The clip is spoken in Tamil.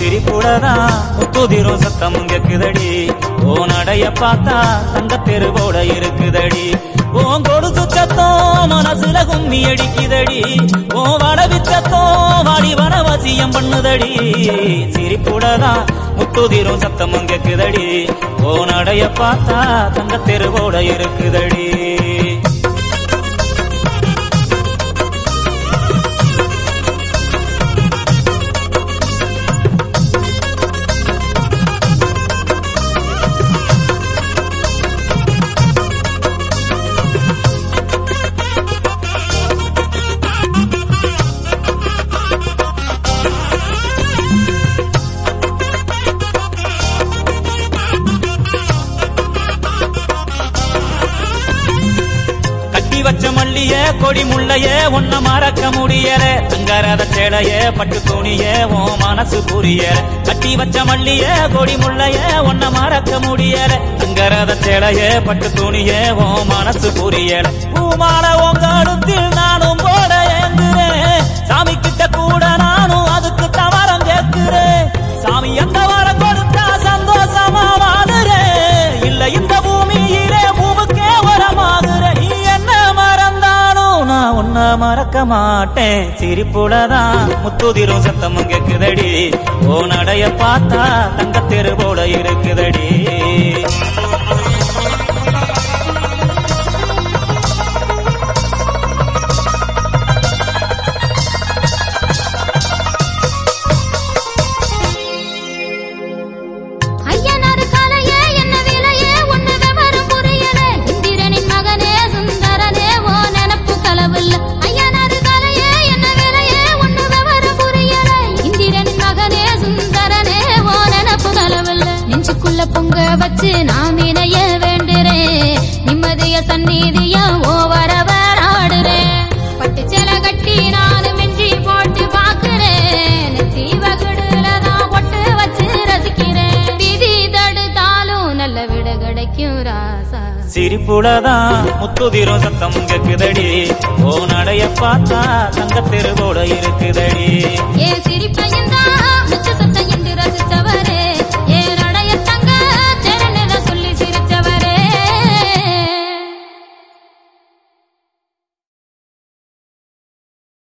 சிரிப்புடதான் முத்துதிரும் சத்தம் கேக்குதடி ஓ நடைய பார்த்தா தங்க தெருவோட இருக்குதடி ஓன் கொடுசு சத்தம் மனசுல கும்மி அடிக்குதடி ஓ வடவி சத்தம் வாடி வனவசியம் பண்ணுதடி சிரிப்புடதான் முத்துதிரும் சத்தம் கேக்குதடி ஓ நடைய பார்த்தா தங்க தெருவோட இருக்குதடி கட்டி வச்ச மல்லிய கொடி முள்ளைய ஒன்ன மறக்க முடியல தங்கரத சேலைய பட்டு துணிய ஓ மனசு புரியல கட்டி வச்ச மல்லிய கொடி முள்ளைய ஒன்ன மறக்க முடியல தங்கரத சேலைய பட்டு துணிய ஓ மனசு புரியல பூமால உங்க அடுத்தில் நானும் போட ஏங்குறேன் சாமி கிட்ட கூட நானும் அதுக்கு தவறம் கேட்கிறேன் சாமி எந்த வரம் கொடுத்தா சந்தோஷமா வாடுறேன் இல்ல இந்த பூமியிலே பூவுக்கே வரமாகுறேன் நீ என்ன மறந்தாலும் நான் உன்ன மறக்க மாட்டேன் சிரிப்புலதான் முத்துதிரும் சத்தம் கேக்குதடி ஓ நடைய பார்த்தா தங்க தெரு போல இருக்குதடி ஐயனாரு காலையே என்ன விலையே ஒண்ணு விவரம் புரியல இந்திரனின் மகனே சுந்தரனே ஓ நினப்பு களவில்ல ஐயனாரு காலையே என்ன விலையே ஒண்ணு விவரம் புரியல இந்திரனின் மகனே சுந்தரனே ஓ நினப்பு களவில்ல நெஞ்சுக்குள்ள பொங்க வச்சு நான் இணைய வேண்டுறேன் நிம்மதிய சந்நிதிய ஓ வரவர் ஆடுறேன் பட்டு சேலை கட்டி நானும் மிஞ்சி போட்டு பாக்குறேன் நெத்தி வகுடுல தான் பொட்டு வச்சு ரசிக்கிறேன் விதி தடுத்தாலும் நல்ல விட கிடைக்கும் ராசா சிரிப்புலதான் முத்துதிரும் சத்தம் கேக்குதடி ஓ நடைய பார்த்தா தங்க தெரு போல இருக்குதடி